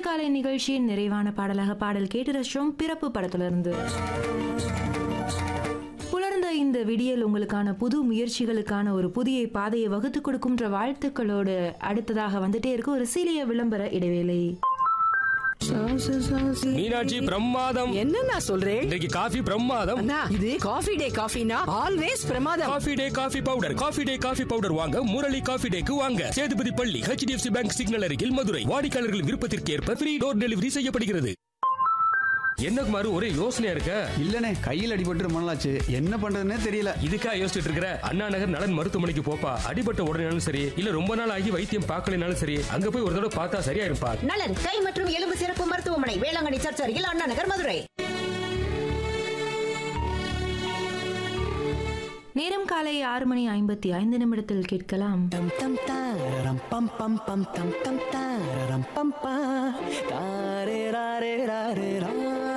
காலை நிகழ்ச்சியின் நிறைவான பாடலாக பாடல் கேட்டு ரசிச்சோம் பிறப்பு படத்திலிருந்து புலர்ந்த இந்த விடியல் உங்களுக்கான புது முயற்சிகளுக்கான ஒரு புதிய பாதையை வகுத்து கொடுக்கும்ன்ற வாழ்த்துக்களோடு அடுத்ததாக வந்துட்டே இருக்கு ஒரு சிறிய விளம்பர இடைவேளை மீனாட்சி பிரமாதம் என்ன நான் சொல்றேன் இன்றைக்கு காஃபி பிரமாதம் அண்ணா இது காஃபி டே காஃபினா ஆல்வேஸ் பிரமாதம் coffee day coffee powder coffee day coffee powder வாங்க முரளி காஃபி டேக்கு வாங்க சேதுபதி பள்ளி ஹெச்டிஎஃப்சி பேங்க் சிக்னல் அருகில் மதுரை வாடிக்கையாளர்கள் விருப்பத்திற்கு ஏற்ப ஃப்ரீ டோர் டெலிவரி செய்யப்படுகிறது என்ன குமார் ஒரே யோசனையா இருக்க இல்லனே கையில் அடிபட்டு ரொம்ப நாளாச்சு என்ன பண்றதுன்னே தெரியல இதுக்கா யோசிச்சுட்டு இருக்கிற அண்ணா நகர் நலன் மருத்துவமனைக்கு போப்பா அடிபட்ட உடனேனாலும் சரி இல்ல ரொம்ப நாள் ஆகி வைத்தியம் பார்க்கலனாலும் சரி அங்க போய் ஒரு தடவை பார்த்தா சரியா இருப்பா நலன் கை மற்றும் எலும்பு சிறப்பு மருத்துவமனை வேளாங்கண்ணி சர்ச் அருகில் அண்ணா நகர் மதுரை நேரம் காலை ஆறு மணி ஐம்பத்தி ஐந்து நிமிடத்தில் கேட்கலாம் டம் டம் தாரம் பம் பம் பம் டம் டம் தாரம் பம் பா தாரே ராரே ராரே ரா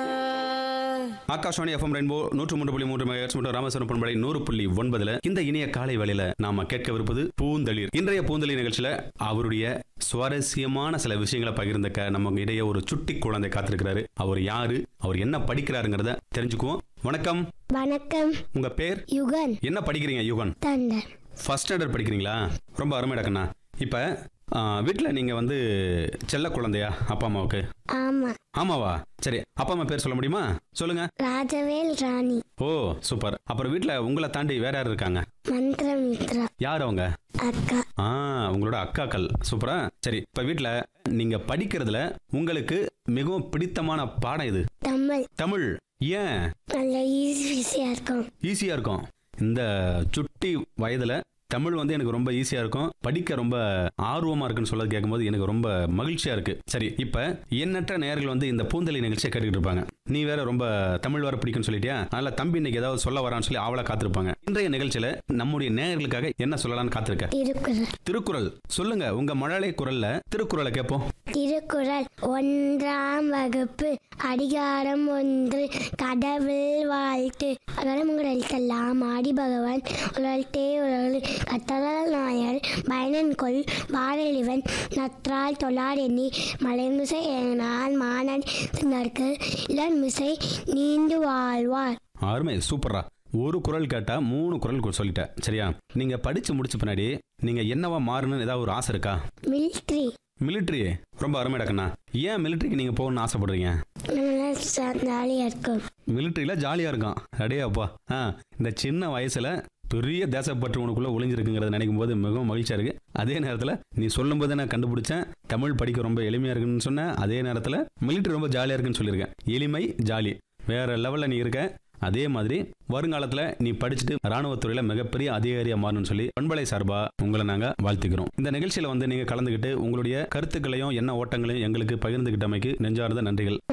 ஆகாஷ்வாணி எஃப்எம் ரெயின்போ நூற்று மூன்று புள்ளி மூன்று மெகாஹெர்ட்ஸ் மற்றும் ராமேஸ்வரம் பண்பலை நூறு புள்ளி ஒன்பதுல இந்த இனிய காலை வேளையில நாம கேட்கவிருப்பது பூந்தளிர் இன்றைய பூந்தளிர் நிகழ்ச்சியில அவருடைய சுவாரஸ்யமான சில விஷயங்களை பகிர்ந்துக்க நம்ம இடையே ஒரு சுட்டி குழந்தை காத்திருக்கிறாரு அவர் யாரு அவர் என்ன படிக்கிறாருங்கிறத தெரிஞ்சுக்குவோம் வணக்கம் வணக்கம் உங்க பேர் யுகன் என்ன படிக்கிறீங்க யுகன் தண்டர் ஃபர்ஸ்ட் ஸ்டாண்டர்ட் படிக்கிறீங்களா ரொம்ப அருமை டக்கண்ணா இப்போ வீட்டில் நீங்கள் வந்து செல்ல குழந்தையா அப்பா அம்மாவுக்கு ஆமா ஆமாவா சரி அப்பா அம்மா பேர் சொல்ல முடியுமா சொல்லுங்க ராஜவேல் ராணி ஓ சூப்பர் அப்புறம் வீட்டில் உங்களை தாண்டி வேற யார் இருக்காங்க மந்திரமித்ரா யார் அவங்க அக்கா ஆ உங்களோட அக்காக்கள் சூப்பரா சரி இப்போ வீட்டில் நீங்கள் படிக்கிறதுல உங்களுக்கு மிகவும் பிடித்தமான பாடம் இது தமிழ் தமிழ் ஏன் நல்ல ஈஸியா இருக்கும் ஈஸியாக இருக்கும் இந்த சுட்டி வயதில் தமிழ் வந்து எனக்கு ரொம்ப ஈஸியாக இருக்கும் படிக்க ரொம்ப ஆர்வமாக இருக்குன்னு சொல்ல கேட்கும்போது எனக்கு ரொம்ப மகிழ்ச்சியாக இருக்கு சரி இப்போ எண்ணற்ற நேயர்கள் வந்து இந்த பூந்தளி நிகழ்ச்சியை கேட்டுக்கிட்டு இருப்பாங்க நீ வேற ரொம்ப தமிழ் வர பிடிக்கும்னு சொல்லிட்டியா அதனால தம்பி இன்னைக்கு ஏதாவது சொல்ல வரான்னு சொல்லி அவளை காத்திருப்பாங்க இன்றைய நிகழ்ச்சியில நம்முடைய நேயர்களுக்காக என்ன சொல்லலாம்னு காத்திருக்க திருக்குறள் திருக்குறள் சொல்லுங்க உங்க மழலை குரல்ல திருக்குறளை கேட்போம் திருக்குறள் ஒன்றாம் வகுப்பு அதிகாரம் ஒன்று கடவுள் வாழ்த்து அகரமுங்கள் எழுத்தெல்லாம் ஆடி பகவான் உழல்தே உலகு கத்தலால் நாயர் பயனன் கொள் வாழலிவன் நற்றால் தொழார் எண்ணி மலைமிசை ஏனால் மானன் தின்னற்கு இளன் மிசை நீண்டு வாழ்வார் அருமை சூப்பரா ஒரு குரல் கேட்டா மூணு குரல் கு- சொல்லிட்டேன் சரியா நீங்க படிச்சு முடிச்ச பின்னாடி நீங்க என்னவா மாறணும்னு ஏதாவது ஒரு ஆசை இருக்கா மிலிட்ரி மிலிட்ரி ரொம்ப அருமை டக்கண்ணா ஏன் மிலிட்ரிக்கு நீங்க போகணும்னு ஆசைப்படுறீங்க நல்லா ஜாலியாக இருக்கும் மிலிட்ரியில் ஜாலியாக இருக்கும் அடே அப்பா ஆ இந்த சின்ன வயசில் பெரிய தேசப்பற்று உனக்குள்ளே ஒளிஞ்சிருக்குங்கிறத நினைக்கும் போது மிகவும் மகிழ்ச்சியாக இருக்குது அதே நேரத்தில் நீ சொல்லும்போது நான் கண்டுபிடிச்சேன் தமிழ் படிக்க ரொம்ப எளிமையாக இருக்குன்னு சொன்னேன் அதே நேரத்தில் மிலிட்ரி ரொம்ப ஜாலியாக இருக்குன்னு சொல்லியிருக்கேன் எளிமை ஜாலி வேற லெவலில் நீ இருக்க அதே மாதிரி வருங்காலத்தில் நீ படிச்சுட்டு ராணுவத்துறையில் மிகப்பெரிய அதிகாரியாக மாறணும்னு சொல்லி பண்பலை சார்பாக உங்களை நாங்கள் வாழ்த்துக்கிறோம் இந்த நிகழ்ச்சியில் வந்து நீங்கள் கலந்துக்கிட்டு உங்களுடைய கருத்துக்களையும் என்ன ஓட்டங்களையும் எங்களுக்கு பகிர்ந்துக்கிட்டமைக்கு நெஞ்சார்ந்த நன்றிகள்